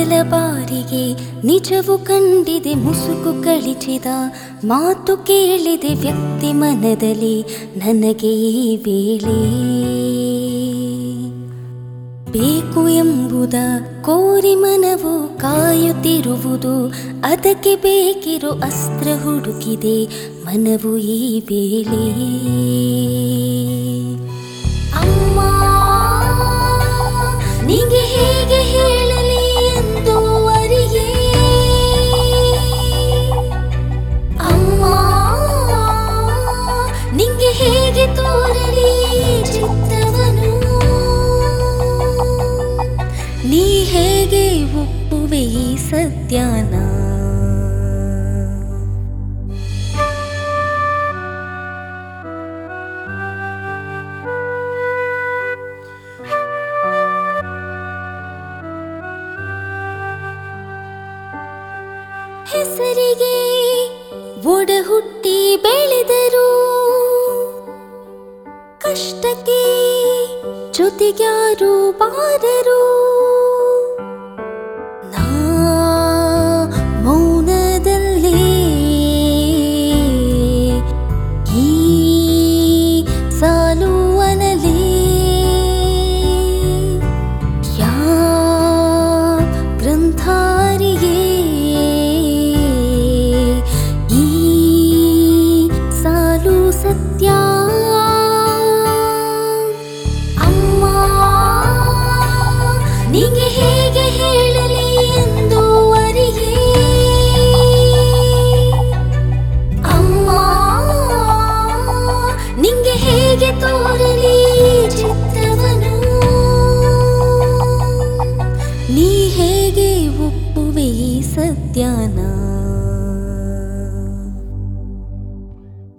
ಮೊದಲ ಬಾರಿಗೆ ನಿಜವು ಕಂಡಿದೆ ಮುಸುಕು ಕಳಿಚಿದ ಮಾತು ಕೇಳಿದೆ ವ್ಯಕ್ತಿ ಮನದಲ್ಲಿ ನನಗೆ ಈ ವೇಳೆ ಬೇಕು ಎಂಬುದ ಕೋರಿ ಮನವು ಕಾಯುತ್ತಿರುವುದು ಅದಕ್ಕೆ ಬೇಕಿರೋ ಅಸ್ತ್ರ ಹುಡುಕಿದೆ ಮನವು ಈ ವೇಳೆ ಅಮ್ಮ ನಿಂಗೆ ಹೇಗೆ ಹೇಳಲಿ ಎಂದು ಅರಿಯೇ ಅಮ್ಮ ನಿಂಗೆ ಹೇಗೆ ತೋರಲಿ ಚಿತ್ತವನು ನೀ ಹೇಗೆ ಒಪ್ಪುವೆ ಈ ಸತ್ಯನ ಹೆಸರಿಗೆ ಒಡ ಹುಟ್ಟಿ ಬೆಳೆದರು ಕಷ್ಟಕ್ಕೆ ಜೊತೆಗ್ಯಾರು ಬಾರರು ನಾ ಮೌನದಲ್ಲೇ ಈ ಸಾಲು ಅನಲೇ ಯಾ ಗ್ರಂಥಾರಿಗೆ ಈ ಸಾಲು ಸತ್ಯ ಅಮ್ಮ ನಿಂಗೆ ಹೇಗೆ ಹೇಳಲಿ ಎಂದು ಅರಿಯೇ ಅಮ್ಮ ನಿಂಗೆ ಹೇಗೆ ತೋರಲಿ ಚಿತ್ತವನು ನೀ ಹೇಗೆ ಒಪ್ಪುವೆ ಈ ಸತ್ಯನ